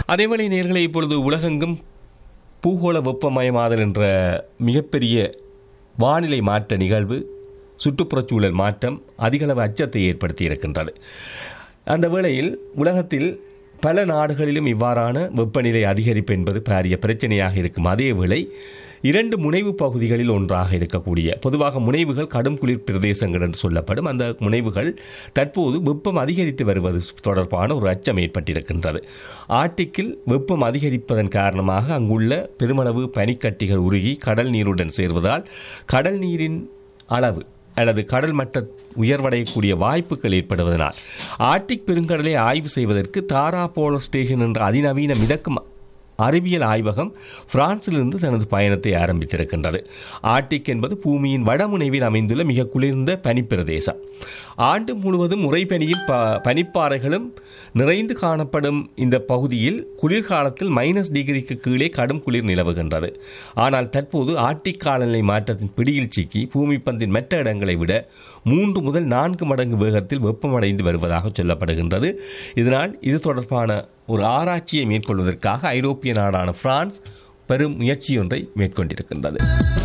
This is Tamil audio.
அதேவேளை நேர்களை இப்பொழுது உலகெங்கும் பூகோள வெப்பமயமாதல் என்ற மிகப்பெரிய வானிலை மாற்ற நிகழ்வு சுற்றுப்புறச்சூழல் மாற்றம் அதிகளவு அச்சத்தை ஏற்படுத்தி இருக்கின்றது அந்த வேளையில் உலகத்தில் பல நாடுகளிலும் இவ்வாறான வெப்பநிலை அதிகரிப்பு என்பது பாரிய பிரச்சனையாக இருக்கும் அதேவேளை இரண்டு முனைவு பகுதிகளில் ஒன்றாக இருக்கக்கூடிய பொதுவாக முனைவுகள் கடும் குளிர் பிரதேசங்கள் என்று சொல்லப்படும் அந்த முனைவுகள் தற்போது வெப்பம் அதிகரித்து வருவது தொடர்பான ஒரு அச்சம் ஏற்பட்டிருக்கின்றது ஆர்டிக்கில் வெப்பம் அதிகரிப்பதன் காரணமாக அங்குள்ள பெருமளவு பனிக்கட்டிகள் உருகி கடல் நீருடன் சேர்வதால் கடல் நீரின் அளவு அல்லது கடல் மட்ட உயர்வடையக்கூடிய வாய்ப்புகள் ஏற்படுவதனால் ஆர்டிக் பெருங்கடலை ஆய்வு செய்வதற்கு தாரா போலோ ஸ்டேஷன் என்ற அதிநவீன மிதக்கும் அறிவியல் ஆய்வகம் பிரான்சிலிருந்து தனது பயணத்தை ஆரம்பித்திருக்கின்றது ஆர்டிக் என்பது பூமியின் வடமுனைவில் அமைந்துள்ள மிக குளிர்ந்த பனிப்பிரதேசம் ஆண்டு முழுவதும் உறைபனியும் ப பனிப்பாறைகளும் நிறைந்து காணப்படும் இந்த பகுதியில் குளிர்காலத்தில் மைனஸ் டிகிரிக்கு கீழே கடும் குளிர் நிலவுகின்றது ஆனால் தற்போது ஆர்டிக் காலநிலை மாற்றத்தின் பிடியில் சிக்கி பூமி பந்தின் மற்ற இடங்களை விட மூன்று முதல் நான்கு மடங்கு வேகத்தில் வெப்பமடைந்து வருவதாக சொல்லப்படுகின்றது இதனால் இது தொடர்பான ஒரு ஆராய்ச்சியை மேற்கொள்வதற்காக ஐரோப்பிய நாடான பிரான்ஸ் பெரும் முயற்சியொன்றை மேற்கொண்டிருக்கின்றது